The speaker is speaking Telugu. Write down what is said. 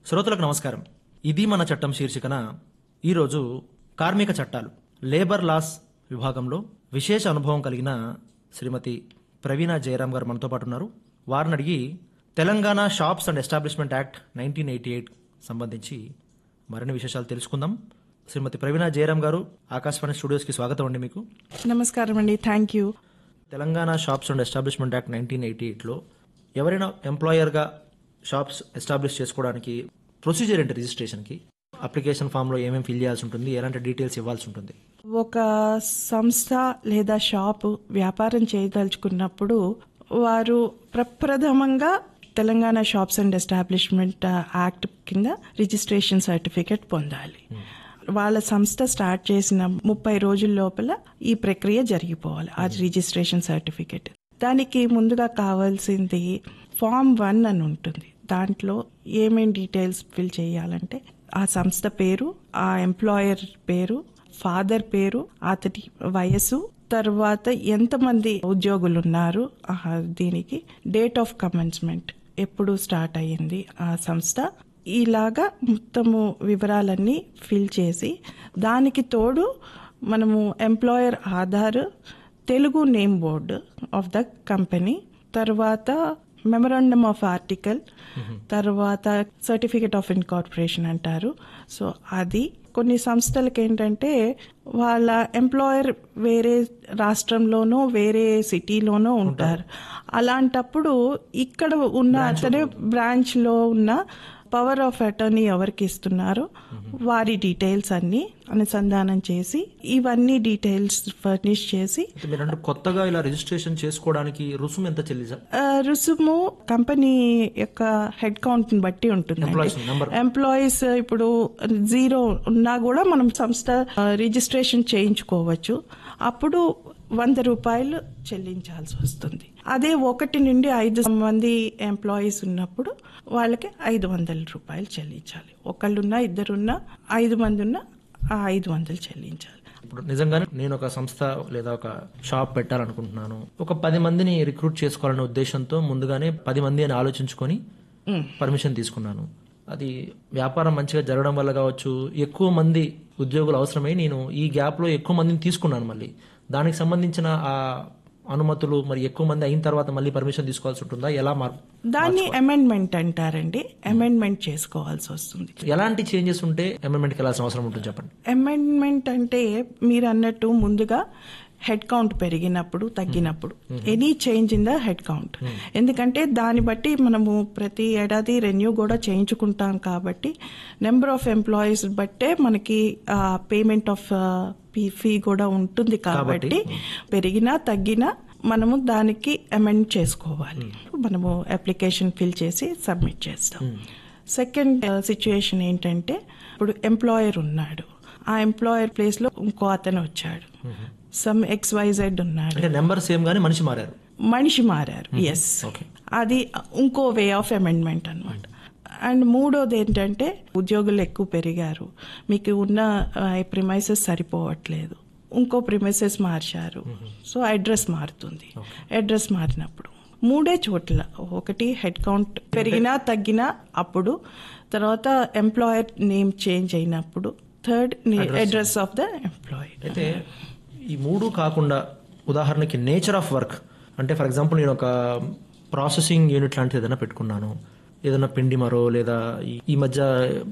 శ్రోతలకు నమస్కారం ఇది మన చట్టం శీర్షికన ఈరోజు కార్మిక చట్టాలు లేబర్ లాస్ విభాగంలో విశేష అనుభవం కలిగిన శ్రీమతి ప్రవీణ జయరాం గారు మనతో పాటు ఉన్నారు వారిని అడిగి Telangana shops and establishment act nineteen eighty eight సంబంధించి మరిన్ని విశేషాలు తెలుసుకుందాం శ్రీమతి ప్రవీణ జయరాం గారు ఆకాశవాణి స్టూడియోస్కి స్వాగతం అండి మీకు నమస్కారం అండి thank you Telangana shops and establishment act nineteen eighty ఎయిట్లో ఎవరైనా ఎంప్లాయర్గా షాప్స్ ఎస్టాబ్లిష్ చేసుకోవడానికి ప్రొసీజర్ ఏంటి రిజిస్ట్రేషన్కి అప్లికేషన్ ఫామ్లో ఏమేమి ఫిల్ చేయాల్సి ఉంటుంది ఎలాంటి డీటెయిల్స్ ఇవ్వాల్సి ఉంటుంది ఒక సంస్థ లేదా షాపు వ్యాపారం చేయదలుచుకున్నప్పుడు వారు ప్రప్రథమంగా Telangana shops and establishment act కింద రిజిస్ట్రేషన్ సర్టిఫికెట్ పొందాలి వాళ్ళ సంస్థ స్టార్ట్ చేసిన ముప్పై రోజుల లోపల ఈ ప్రక్రియ జరిగిపోవాలి ఆ రిజిస్ట్రేషన్ సర్టిఫికెట్ దానికి ముందుగా కావాల్సింది ఫామ్ వన్ అని ఉంటుంది దాంట్లో ఏమేం డీటెయిల్స్ ఫిల్ చేయాలంటే ఆ సంస్థ పేరు ఆ ఎంప్లాయర్ పేరు ఫాదర్ పేరు అతడి వయసు తర్వాత ఎంతమంది ఉద్యోగులు ఉన్నారు ఆ దీనికి డేట్ ఆఫ్ కమెన్స్మెంట్ ఎప్పుడు స్టార్ట్ అయ్యింది ఆ సంస్థ ఇలాగా మొత్తము వివరాలన్నీ ఫిల్ చేసి దానికి తోడు మనము employer Aadhaar Telugu name board of the company తర్వాత మెమరాండమ్ ఆఫ్ ఆర్టికల్ తర్వాత సర్టిఫికేట్ ఆఫ్ ఇన్కార్పొరేషన్ అంటారు సో అది కొన్ని సంస్థలకి ఏంటంటే వాళ్ళ ఎంప్లాయర్ వేరే రాష్ట్రంలోనో వేరే సిటీలోనో ఉంటారు అలాంటప్పుడు ఇక్కడ ఉన్న అతనే బ్రాంచ్లో ఉన్న పవర్ ఆఫ్ అటర్నీ ఎవరికి ఇస్తున్నారో వారి డీటెయిల్స్ అన్ని అనుసంధానం చేసి ఇవన్నీ డీటెయిల్స్ ఫర్నిష్ చేసి అయితే మీరంటే కొత్తగా ఇలా రిజిస్ట్రేషన్ చేసుకోవడానికి రుసుము ఎంత చెల్లించాలి ఆ, రుసుము కంపెనీ యొక్క హెడ్ కౌంట్ ని బట్టి ఉంటుంది Employees number. ఎంప్లాయీస్ ఇప్పుడు జీరో ఉన్నా కూడా మనం సంస్థ ఆ, రిజిస్ట్రేషన్ చేయించుకోవచ్చు అప్పుడు వంద రూపాయలు చెల్లించాల్సి వస్తుంది అదే ఒకటి నుండి ఐదు మంది ఎంప్లాయీస్ ఉన్నప్పుడు వాళ్ళకి ఐదు వందల రూపాయలు చెల్లించాలి ఒకళ్ళున్నా ఇద్దరున్నా ఐదు మంది ఉన్నా ఆ ఐదు వందలు చెల్లించాలి ఇప్పుడు నిజంగానే నేను ఒక సంస్థ లేదా ఒక షాప్ పెట్టాలనుకుంటున్నాను ఒక పది మందిని రిక్రూట్ చేసుకోవాలనే ఉద్దేశంతో ముందుగానే పది మంది అని ఆలోచించుకొని పర్మిషన్ తీసుకున్నాను అది వ్యాపారం మంచిగా జరగడం వల్ల కావచ్చు ఎక్కువ మంది ఉద్యోగులు అవసరమై నేను ఈ గ్యాప్లో ఎక్కువ మందిని తీసుకున్నాను మళ్ళీ దానికి సంబంధించిన ఆ అనుమతులు మరి ఎక్కువ మంది అయిన తర్వాత మళ్ళీ పర్మిషన్ తీసుకోవాల్సి ఉంటుందా ఎలా మార్ దాన్ని అమెండ్మెంట్ అంటారండి అమెండ్మెంట్ చేసుకోవాల్సి వస్తుంది ఎలాంటి చేంజెస్ ఉంటే అమెండ్మెంట్కి వెళ్ళాల్సిన అవసరం ఉంటుంది చెప్పండి అమెండ్మెంట్ అంటే మీరు అన్నట్టు ముందుగా హెడ్ కౌంట్ పెరిగినప్పుడు తగ్గినప్పుడు any change in the head count ఎందుకంటే దాన్ని బట్టి మనము ప్రతి ఏడాది రెన్యూ కూడా చేయించుకుంటాం కాబట్టి నెంబర్ ఆఫ్ ఎంప్లాయీస్ బట్టే మనకి పేమెంట్ ఆఫ్ ఫీ కూడా ఉంటుంది కాబట్టి పెరిగినా తగ్గినా మనము దానికి అమెండ్ చేసుకోవాలి మనము అప్లికేషన్ ఫిల్ చేసి సబ్మిట్ చేస్తాం సెకండ్ సిచ్యుయేషన్ ఏంటంటే ఇప్పుడు ఎంప్లాయర్ ఉన్నాడు ఆ ఎంప్లాయర్ ప్లేస్ లో ఇంకో అతను వచ్చాడు సమ్ ఎక్స్ వైజెడ్ ఉన్నాడు అంటే నెంబర్ సేమ్ గానీ మనిషి మారారు మనిషి మారారు ఎస్ ఓకే అది ఇంకో వే ఆఫ్ అమెండ్మెంట్ అనమాట అండ్ మూడోది ఏంటంటే ఉద్యోగులు ఎక్కువ పెరిగారు మీకు ఉన్న ప్రిమైసెస్ సరిపోవట్లేదు ఇంకో ప్రిమైసెస్ మార్చారు సో అడ్రస్ మారుతుంది అడ్రస్ మారినప్పుడు మూడే చోట్ల ఒకటి హెడ్ కౌంట్ పెరిగినా తగ్గినా అప్పుడు తర్వాత ఎంప్లాయర్ నేమ్ చేంజ్ అయినప్పుడు third address of the employee అయితే ఈ మూడు కాకుండా ఉదాహరణకి నేచర్ ఆఫ్ వర్క్ అంటే ఫర్ ఎగ్జాంపుల్ నేను ఒక ప్రాసెసింగ్ యూనిట్ లాంటిది ఏదైనా పెట్టుకున్నాను ఏదైనా పిండి మరో లేదా ఈ- ఈ మధ్య